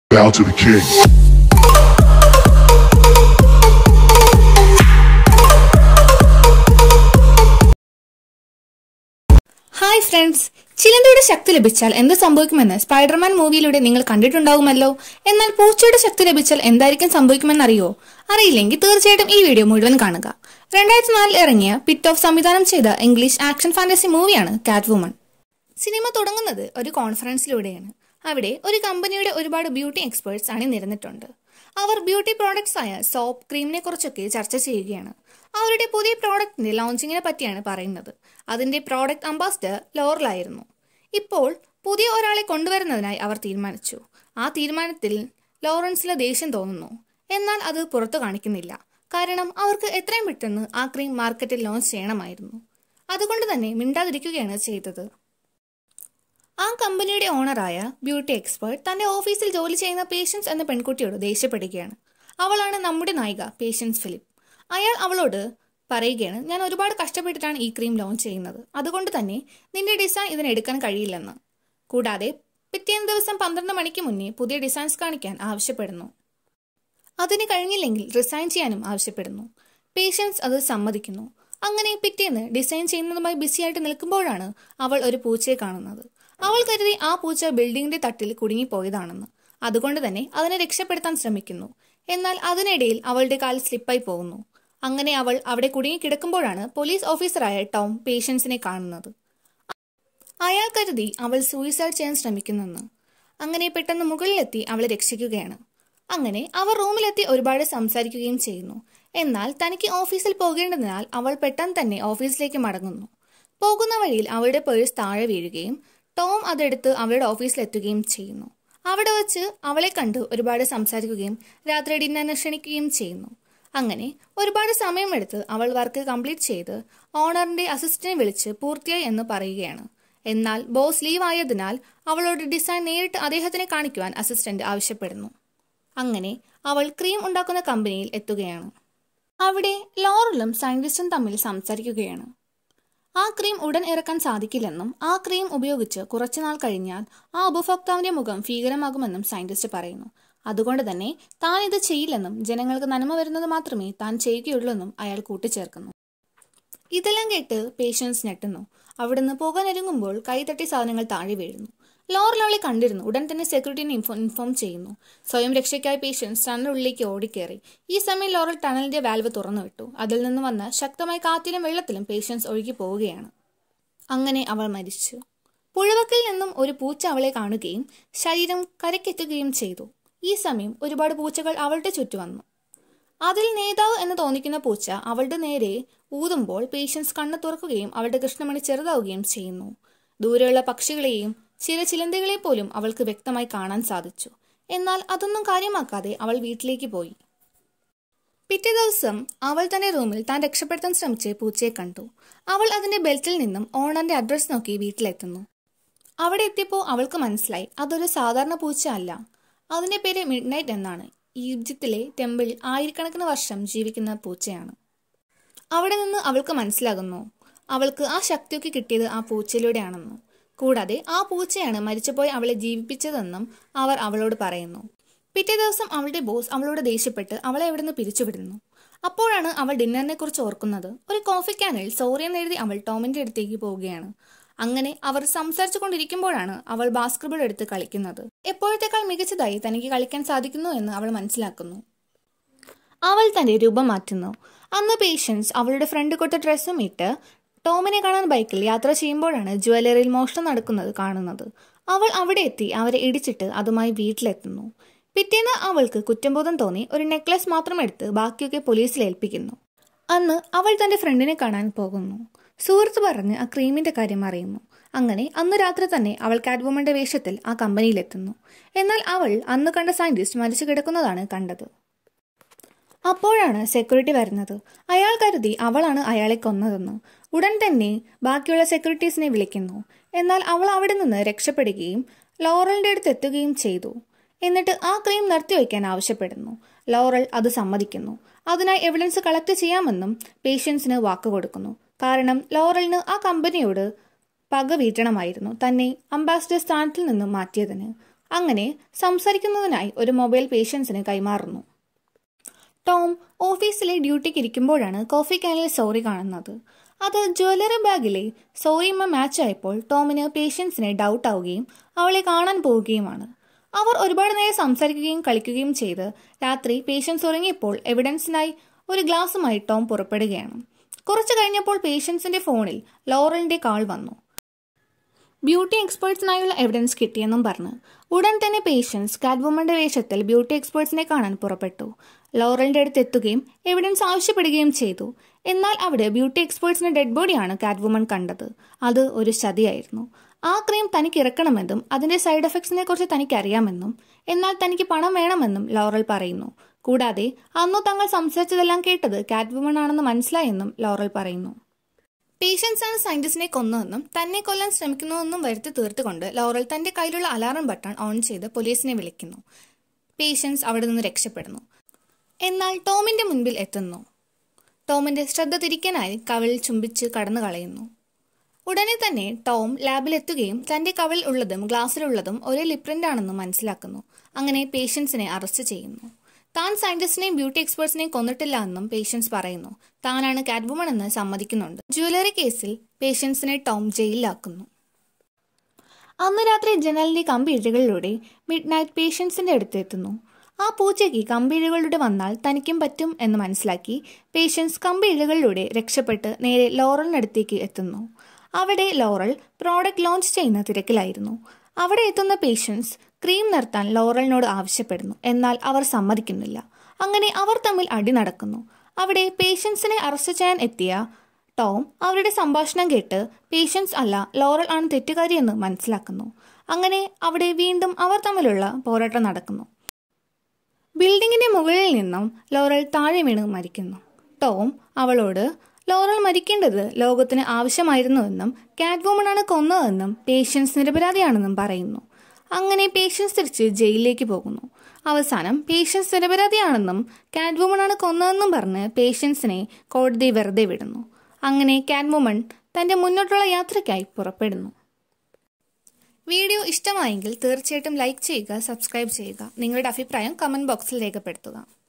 Bow to the king. Hi friends ചിലന്തയുടെ ശക്തി ലഭിച്ചാൽ എന്ത് സംഭവിക്കുമെന്ന് സ്പൈഡർമാൻ മൂവിയിലൂടെ നിങ്ങൾ കണ്ടിട്ടുണ്ടാവുമല്ലോ എന്നാൽ പൂച്ചയുടെ ശക്തി ലഭിച്ചാൽ എന്തായിരിക്കും സംഭവിക്കുമെന്ന് അറിയോ അറിയില്ലെങ്കിൽ തീർച്ചയായിട്ടും ഈ വീഡിയോ മുഴുവൻ കാണുക രണ്ടായിരത്തി നാലിൽ ഇറങ്ങിയ പിറ്റ് ഓഫ് സംവിധാനം ചെയ്ത ഇംഗ്ലീഷ് ആക്ഷൻ ഫാന്റസി മൂവിയാണ് കാറ്റ് വുമൺ സിനിമ തുടങ്ങുന്നത് ഒരു കോൺഫറൻസിലൂടെയാണ് അവിടെ ഒരു കമ്പനിയുടെ ഒരുപാട് ബ്യൂട്ടി എക്സ്പേർട്സ് അണിനിരന്നിട്ടുണ്ട് അവർ ബ്യൂട്ടി പ്രോഡക്ട്സ് ആയ സോപ്പ് ക്രീമിനെ കുറിച്ചൊക്കെ ചർച്ച ചെയ്യുകയാണ് അവരുടെ പുതിയ പ്രോഡക്റ്റിന്റെ ലോഞ്ചിങ്ങിനെ പറ്റിയാണ് പറയുന്നത് അതിന്റെ പ്രോഡക്റ്റ് അംബാസിഡർ ലോറലായിരുന്നു ഇപ്പോൾ പുതിയ ഒരാളെ കൊണ്ടുവരുന്നതിനായി അവർ തീരുമാനിച്ചു ആ തീരുമാനത്തിൽ ലോറൻസിലെ ദേഷ്യം തോന്നുന്നു എന്നാൽ അത് പുറത്തു കാണിക്കുന്നില്ല കാരണം അവർക്ക് എത്രയും പെട്ടെന്ന് ആ ക്രീം മാർക്കറ്റിൽ ലോഞ്ച് ചെയ്യണമായിരുന്നു അതുകൊണ്ട് തന്നെ മിണ്ടാതിരിക്കുകയാണ് ചെയ്തത് ആ കമ്പനിയുടെ ഓണറായ ബ്യൂട്ടി എക്സ്പേർട്ട് തന്റെ ഓഫീസിൽ ജോലി ചെയ്യുന്ന പേഷ്യൻസ് എന്ന പെൺകുട്ടിയോട് ദേഷ്യപ്പെടുകയാണ് അവളാണ് നമ്മുടെ നായിക പേഷ്യൻസ് ഫിലിപ്പ് അയാൾ അവളോട് പറയുകയാണ് ഞാൻ ഒരുപാട് കഷ്ടപ്പെട്ടിട്ടാണ് ഈ ക്രീം ലോഞ്ച് ചെയ്യുന്നത് അതുകൊണ്ട് തന്നെ നിന്റെ ഡിസൈൻ ഇതിനെടുക്കാൻ കഴിയില്ലെന്ന് കൂടാതെ പിറ്റേന്ന് ദിവസം പന്ത്രണ്ട് മണിക്ക് മുന്നേ പുതിയ ഡിസൈൻസ് കാണിക്കാൻ ആവശ്യപ്പെടുന്നു അതിന് കഴിഞ്ഞില്ലെങ്കിൽ റിസൈൻ ചെയ്യാനും ആവശ്യപ്പെടുന്നു പേഷ്യൻസ് അത് സമ്മതിക്കുന്നു അങ്ങനെ പിറ്റേന്ന് ഡിസൈൻ ചെയ്യുന്നതുമായി ബിസിയായിട്ട് നിൽക്കുമ്പോഴാണ് അവൾ ഒരു പൂച്ചയെ കാണുന്നത് അവൾ കരുതി ആ പൂച്ച ബിൽഡിംഗിന്റെ തട്ടിൽ കുടുങ്ങിപ്പോയതാണെന്ന് അതുകൊണ്ട് തന്നെ അതിനെ രക്ഷപ്പെടുത്താൻ ശ്രമിക്കുന്നു എന്നാൽ അതിനിടയിൽ അവളുടെ കാൽ സ്ലിപ്പായി പോകുന്നു അങ്ങനെ അവൾ അവിടെ കുടുങ്ങി കിടക്കുമ്പോഴാണ് പോലീസ് ഓഫീസറായ ടോം പേഷ്യൻസിനെ കാണുന്നത് അയാൾ കരുതി അവൾ സൂയിസൈഡ് ചെയ്യാൻ ശ്രമിക്കുന്നെന്ന് അങ്ങനെ പെട്ടെന്ന് മുകളിലെത്തി അവളെ രക്ഷിക്കുകയാണ് അങ്ങനെ അവർ റൂമിലെത്തി ഒരുപാട് സംസാരിക്കുകയും ചെയ്യുന്നു എന്നാൽ തനിക്ക് ഓഫീസിൽ പോകേണ്ടതിനാൽ അവൾ പെട്ടെന്ന് തന്നെ ഓഫീസിലേക്ക് മടങ്ങുന്നു പോകുന്ന വഴിയിൽ അവളുടെ പേഴ്സ് താഴെ വീഴുകയും ടോം അതെടുത്ത് അവളുടെ ഓഫീസിലെത്തുകയും ചെയ്യുന്നു അവിടെ വച്ച് അവളെ കണ്ട് ഒരുപാട് സംസാരിക്കുകയും രാത്രി ഡിന്നറിന് ക്ഷണിക്കുകയും ചെയ്യുന്നു അങ്ങനെ ഒരുപാട് സമയമെടുത്ത് അവൾ വർക്ക് കംപ്ലീറ്റ് ചെയ്ത് ഓണറിന്റെ അസിസ്റ്റന്റിനെ വിളിച്ച് പൂർത്തിയായി എന്ന് പറയുകയാണ് എന്നാൽ ബോസ് ലീവ് ആയതിനാൽ അവളോട് ഡിസൈൻ നേരിട്ട് അദ്ദേഹത്തിനെ കാണിക്കുവാൻ അസിസ്റ്റന്റ് ആവശ്യപ്പെടുന്നു അങ്ങനെ അവൾ ക്രീം ഉണ്ടാക്കുന്ന കമ്പനിയിൽ എത്തുകയാണ് അവിടെ ലോറലും സയന്റിസ്റ്റും തമ്മിൽ സംസാരിക്കുകയാണ് ആ ക്രീം ഉടൻ ഇറക്കാൻ സാധിക്കില്ലെന്നും ആ ക്രീം ഉപയോഗിച്ച് കുറച്ചുനാൾ കഴിഞ്ഞാൽ ആ ഉപഭോക്താവിന്റെ മുഖം ഭീകരമാകുമെന്നും സയന്റിസ്റ്റ് പറയുന്നു അതുകൊണ്ട് തന്നെ താൻ ഇത് ചെയ്യില്ലെന്നും ജനങ്ങൾക്ക് നന്മ വരുന്നത് മാത്രമേ താൻ ചെയ്യുകയുള്ളൂവെന്നും അയാൾ കൂട്ടിച്ചേർക്കുന്നു ഇതെല്ലാം കേട്ട് പേഷ്യൻസ് ഞെട്ടുന്നു അവിടുന്ന് പോകാൻ ഒരുങ്ങുമ്പോൾ കൈതട്ടി സാധനങ്ങൾ താഴെ വീഴുന്നു ലോറൽ അവളെ കണ്ടിരുന്നു ഉടൻ തന്നെ സെക്യൂരിറ്റിനെ ഇൻഫോ ഇൻഫോം ചെയ്യുന്നു സ്വയം രക്ഷയ്ക്കായി പേഷ്യൻസ് ടണലുള്ളിലേക്ക് ഓടിക്കേറി ഈ സമയം ലോറൽ ടണലിന്റെ വാൽവ് തുറന്നു വിട്ടു അതിൽ നിന്ന് വന്ന ശക്തമായ കാറ്റിലും വെള്ളത്തിലും പേഷ്യൻസ് ഒഴുകി പോവുകയാണ് അങ്ങനെ അവൾ മരിച്ചു പുഴവക്കിൽ നിന്നും ഒരു പൂച്ച അവളെ കാണുകയും ശരീരം കരക്കെത്തുകയും ചെയ്തു ഈ സമയം ഒരുപാട് പൂച്ചകൾ അവളുടെ ചുറ്റു വന്നു അതിൽ നേതാവ് എന്ന് തോന്നിക്കുന്ന പൂച്ച അവളുടെ നേരെ ഊതുമ്പോൾ പേഷ്യൻസ് കണ്ണു തുറക്കുകയും അവളുടെ കൃഷ്ണമണി ചെറുതാവുകയും ചെയ്യുന്നു ദൂരെയുള്ള പക്ഷികളെയും ചില ചിലന്തകളെ പോലും അവൾക്ക് വ്യക്തമായി കാണാൻ സാധിച്ചു എന്നാൽ അതൊന്നും കാര്യമാക്കാതെ അവൾ വീട്ടിലേക്ക് പോയി പിറ്റേ ദിവസം അവൾ തന്റെ റൂമിൽ താൻ രക്ഷപ്പെടുത്താൻ ശ്രമിച്ച് പൂച്ചയെ കണ്ടു അവൾ അതിന്റെ ബെൽറ്റിൽ നിന്നും ഓണറിന്റെ അഡ്രസ് നോക്കി വീട്ടിലെത്തുന്നു അവിടെ എത്തിയപ്പോൾ അവൾക്ക് മനസ്സിലായി അതൊരു സാധാരണ പൂച്ച അല്ല അതിന്റെ പേര് മിഡ് നൈറ്റ് എന്നാണ് ഈജിപ്തിലെ ടെമ്പിളിൽ ആയിരക്കണക്കിന് വർഷം ജീവിക്കുന്ന പൂച്ചയാണ് അവിടെ നിന്ന് അവൾക്ക് മനസ്സിലാകുന്നു അവൾക്ക് ആ ശക്തിയൊക്കെ കിട്ടിയത് ആ പൂച്ചയിലൂടെയാണെന്ന് കൂടാതെ ആ പൂച്ചയാണ് മരിച്ചുപോയി അവളെ ജീവിപ്പിച്ചതെന്നും അവർ അവളോട് പറയുന്നു പിറ്റേ ദിവസം അവളുടെ ബോസ് അവളോട് ദേഷ്യപ്പെട്ട് അവളെ അവിടെ നിന്ന് പിരിച്ചുവിടുന്നു അപ്പോഴാണ് അവൾ ഡിന്നറിനെ കുറിച്ച് ഓർക്കുന്നത് ഒരു കോഫി ക്യാനിൽ സോറി എന്നെഴുതി അവൾ ടോമിന്റെ അടുത്തേക്ക് പോവുകയാണ് അങ്ങനെ അവർ സംസാരിച്ചു കൊണ്ടിരിക്കുമ്പോഴാണ് അവൾ ബാസ്കറ്റ്ബോൾ എടുത്ത് കളിക്കുന്നത് എപ്പോഴത്തേക്കാൾ മികച്ചതായി തനിക്ക് കളിക്കാൻ സാധിക്കുന്നു എന്ന് അവൾ മനസ്സിലാക്കുന്നു അവൾ തന്റെ രൂപം മാറ്റുന്നു അന്ന് പേഷ്യൻസ് അവളുടെ ഫ്രണ്ട് കൊടുത്ത ഡ്രസ്സും ഇട്ട് ടോമിനെ കാണാൻ ബൈക്കിൽ യാത്ര ചെയ്യുമ്പോഴാണ് ജ്വല്ലറിയിൽ മോഷണം നടക്കുന്നത് കാണുന്നത് അവൾ അവിടെ എത്തി അവരെ ഇടിച്ചിട്ട് അതുമായി വീട്ടിലെത്തുന്നു പിറ്റേന്ന് അവൾക്ക് കുറ്റബോധം തോന്നി ഒരു നെക്ലസ് മാത്രം എടുത്ത് ബാക്കിയൊക്കെ പോലീസിൽ ഏൽപ്പിക്കുന്നു അന്ന് അവൾ തന്റെ ഫ്രണ്ടിനെ കാണാൻ പോകുന്നു സുഹൃത്ത് പറഞ്ഞ് ആ ക്രീമിന്റെ കാര്യം അറിയുന്നു അങ്ങനെ അന്ന് രാത്രി തന്നെ അവൾ കാറ്റ്വുമന്റെ വേഷത്തിൽ ആ കമ്പനിയിലെത്തുന്നു എന്നാൽ അവൾ അന്ന് കണ്ട സയന്റിസ്റ്റ് മരിച്ചു കിടക്കുന്നതാണ് കണ്ടത് അപ്പോഴാണ് സെക്യൂരിറ്റി വരുന്നത് അയാൾ കരുതി അവളാണ് അയാളെ കൊന്നതെന്ന് ഉടൻ തന്നെ ബാക്കിയുള്ള സെക്യൂരിറ്റീസിനെ വിളിക്കുന്നു എന്നാൽ അവൾ അവിടെ നിന്ന് രക്ഷപ്പെടുകയും ലോറലിന്റെ അടുത്ത് എത്തുകയും ചെയ്തു എന്നിട്ട് ആ ക്രീം നിർത്തിവെക്കാൻ ആവശ്യപ്പെടുന്നു ലോറൽ അത് സമ്മതിക്കുന്നു അതിനായി എവിഡൻസ് കളക്ട് ചെയ്യാമെന്നും പേഷ്യൻസിന് വാക്ക് കൊടുക്കുന്നു കാരണം ലോറലിന് ആ കമ്പനിയോട് പക വീട്ടണമായിരുന്നു തന്നെ അംബാസിഡർ സ്ഥാനത്തിൽ നിന്നും മാറ്റിയതിന് അങ്ങനെ സംസാരിക്കുന്നതിനായി ഒരു മൊബൈൽ പേഷ്യൻസിന് കൈമാറുന്നു ടോം ഓഫീസിലെ ഡ്യൂട്ടിക്ക് ഇരിക്കുമ്പോഴാണ് കോഫി ക്യാനിൽ സോറി കാണുന്നത് അത് ജ്വല്ലറി ബാഗിലെ സോറിയമ്മ മാച്ച് ആയപ്പോൾ ടോമിന് പേഷ്യൻസിനെ ഡൗട്ട് ആവുകയും അവളെ കാണാൻ പോവുകയുമാണ് അവർ ഒരുപാട് നേരം സംസാരിക്കുകയും കളിക്കുകയും ചെയ്ത് രാത്രി പേഷ്യൻസ് ഉറങ്ങിയപ്പോൾ എവിഡൻസിനായി ഒരു ഗ്ലാസുമായി ടോം പുറപ്പെടുകയാണ് കുറച്ചു കഴിഞ്ഞപ്പോൾ പേഷ്യൻസിന്റെ ഫോണിൽ ലോറലിന്റെ കാൾ വന്നു ബ്യൂട്ടി എക്സ്പേർട്സിനായുള്ള എവിഡൻസ് കിട്ടിയെന്നും പറഞ്ഞ് ഉടൻ തന്നെ പേഷ്യൻസ് കാറ്റ്വുമന്റെ വേഷത്തിൽ ബ്യൂട്ടി എക്സ്പേർട്സിനെ കാണാൻ പുറപ്പെട്ടു ലോറലിന്റെ അടുത്ത് എത്തുകയും എവിഡൻസ് ആവശ്യപ്പെടുകയും ചെയ്തു എന്നാൽ അവിടെ ബ്യൂട്ടി എക്സ്പേർട്സിന്റെ ഡെഡ് ബോഡിയാണ് കാറ്റ്വുമൺ കണ്ടത് അത് ഒരു ചതിയായിരുന്നു ആ ക്രീം തനിക്ക് ഇറക്കണമെന്നും അതിന്റെ സൈഡ് എഫക്ട്സിനെ കുറിച്ച് തനിക്ക് അറിയാമെന്നും എന്നാൽ തനിക്ക് പണം വേണമെന്നും ലോറൽ പറയുന്നു കൂടാതെ അന്നു തങ്ങൾ സംസാരിച്ചതെല്ലാം കേട്ടത് കാറ്റ്വുമൺ ആണെന്ന് മനസ്സിലായെന്നും ലോറൽ പറയുന്നു പേഷ്യൻസ് ആണ് സയന്റിസ്റ്റിനെ കൊന്നതെന്നും തന്നെ കൊല്ലാൻ ശ്രമിക്കുന്നുവെന്നും വരുത്തി തീർത്തുകൊണ്ട് ലോറൽ തന്റെ കയ്യിലുള്ള അലാറം ബട്ടൺ ഓൺ ചെയ്ത് പോലീസിനെ വിളിക്കുന്നു പേഷ്യൻസ് അവിടെ നിന്ന് രക്ഷപ്പെടുന്നു എന്നാൽ ടോമിന്റെ മുൻപിൽ എത്തുന്നു ടോമിന്റെ ശ്രദ്ധ തിരിക്കാനായി കവിൾ ചുംബിച്ച് കടന്നു കളയുന്നു ഉടനെ തന്നെ ടോം ലാബിലെത്തുകയും തന്റെ കവിൾ ഉള്ളതും ഗ്ലാസ്സിലുള്ളതും ഒരേ ലിപ്രിന്റ് ആണെന്ന് മനസ്സിലാക്കുന്നു അങ്ങനെ പേഷ്യൻസിനെ അറസ്റ്റ് ചെയ്യുന്നു താൻ സയന്റിസ്റ്റിനെയും ബ്യൂട്ടി എക്സ്പേർട്സിനെയും കൊന്നിട്ടില്ല എന്നും പേഷ്യൻസ് പറയുന്നു താനാണ് കാറ്റ്വുമൺ എന്ന് സമ്മതിക്കുന്നുണ്ട് ജ്വല്ലറി കേസിൽ പേഷ്യൻസിനെ ടോം ജയിലിലാക്കുന്നു അന്ന് രാത്രി ജനലിന്റെ കമ്പിയിഴകളിലൂടെ മിഡ് നൈറ്റ് പേഷ്യൻസിന്റെ അടുത്ത് എത്തുന്നു ആ പൂച്ചയ്ക്ക് കമ്പിയിഴകളിലൂടെ വന്നാൽ തനിക്കും പറ്റും എന്ന് മനസ്സിലാക്കി പേഷ്യൻസ് കമ്പിയിഴകളിലൂടെ രക്ഷപ്പെട്ട് നേരെ ലോറലിനടുത്തേക്ക് എത്തുന്നു അവിടെ ലോറൽ പ്രോഡക്റ്റ് ലോഞ്ച് ചെയ്യുന്ന തിരക്കിലായിരുന്നു അവിടെ എത്തുന്ന പേഷ്യൻസ് ക്രീം നിർത്താൻ ലോറലിനോട് ആവശ്യപ്പെടുന്നു എന്നാൽ അവർ സമ്മതിക്കുന്നില്ല അങ്ങനെ അവർ തമ്മിൽ അടി നടക്കുന്നു അവിടെ പേഷ്യൻസിനെ അറസ്റ്റ് ചെയ്യാൻ എത്തിയ ടോം അവരുടെ സംഭാഷണം കേട്ട് പേഷ്യൻസ് അല്ല ലോറൽ ആണ് തെറ്റുകാരിയെന്ന് മനസ്സിലാക്കുന്നു അങ്ങനെ അവിടെ വീണ്ടും അവർ തമ്മിലുള്ള പോരാട്ടം നടക്കുന്നു ബിൽഡിങ്ങിന്റെ മുകളിൽ നിന്നും ലോറൽ താഴെ വീണ് മരിക്കുന്നു ടോം അവളോട് ലോറൽ മരിക്കേണ്ടത് ലോകത്തിന് ആവശ്യമായിരുന്നുവെന്നും കാറ്റ് വുമണാണ് കൊന്നതെന്നും പേഷ്യൻസ് നിരപരാധിയാണെന്നും പറയുന്നു അങ്ങനെ പേഷ്യൻസ് തിരിച്ച് ജയിലിലേക്ക് പോകുന്നു അവസാനം പേഷ്യൻസ് നിരപരാധിയാണെന്നും കാറ്റ് വുമണാണ് കൊന്നതെന്നും പറഞ്ഞ് പേഷ്യൻസിനെ കോടതി വെറുതെ വിടുന്നു അങ്ങനെ കാറ്റ് വുമൺ തന്റെ മുന്നോട്ടുള്ള യാത്രയ്ക്കായി പുറപ്പെടുന്നു വീഡിയോ ഇഷ്ടമായെങ്കിൽ തീർച്ചയായിട്ടും ലൈക്ക് ചെയ്യുക സബ്സ്ക്രൈബ് ചെയ്യുക നിങ്ങളുടെ അഭിപ്രായം കമന്റ് ബോക്സിൽ രേഖപ്പെടുത്തുക